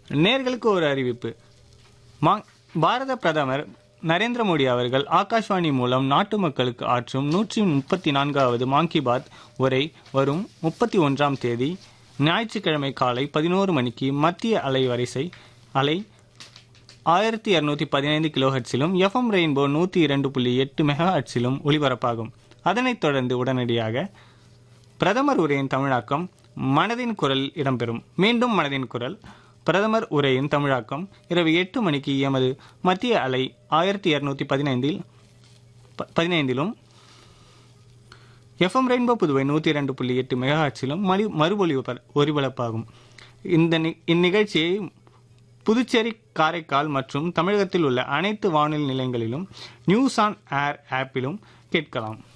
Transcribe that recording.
நேர்களுக்கு ஒரு அறிவிப்பு மா- பாரத பிரதமர் நரேந்திர மோடி அவர்கள் ஆகாஷ்வாணி மூலம் நாட்டு மக்களுக்கு ஆற்றும் நூற்றி முப்பத்தி நான்காவது மான் கி பாத் உரை வரும் முப்பத்தி ஒன்றாம் தேதி ஞாயிற்றுக்கிழமை காலை பதினோரு மணிக்கு மத்திய அலைவரிசை அலை ஆயிரத்தி இருநூத்தி பதினைந்து கிலோ ஹெட்ஸிலும் எஃப்எம் ரெயின்போ நூற்றி இரண்டு புள்ளி எட்டு மெகா ஹெட்ஸிலும் ஒலிபரப்பாகும் அதனைத் தொடர்ந்து உடனடியாக பிரதமர் உரையின் தமிழாக்கம் மனதின் குரல் இடம்பெறும் மீண்டும் மனதின் குரல் பிரதமர் உரையின் தமிழாக்கம் இரவு எட்டு மணிக்கு எமது மத்திய அலை ஆயிரத்தி இருநூத்தி பதினைந்தில் ப- பதினைந்திலும் எஃப்எம் ரெயின்போ புதுவை நூற்றி இரண்டு புள்ளி எட்டு மெகாஹாட்சிலும் மறு மறுபொலி ஒலிபரப்பாகும் இந்த நி- இந்நிகழ்ச்சியை புதுச்சேரி காரைக்கால் மற்றும் தமிழகத்தில் உள்ள அனைத்து வானொலி நிலையங்களிலும் நியூஸ் ஆன் ஏர் ஆப்பிலும் கேட்கலாம்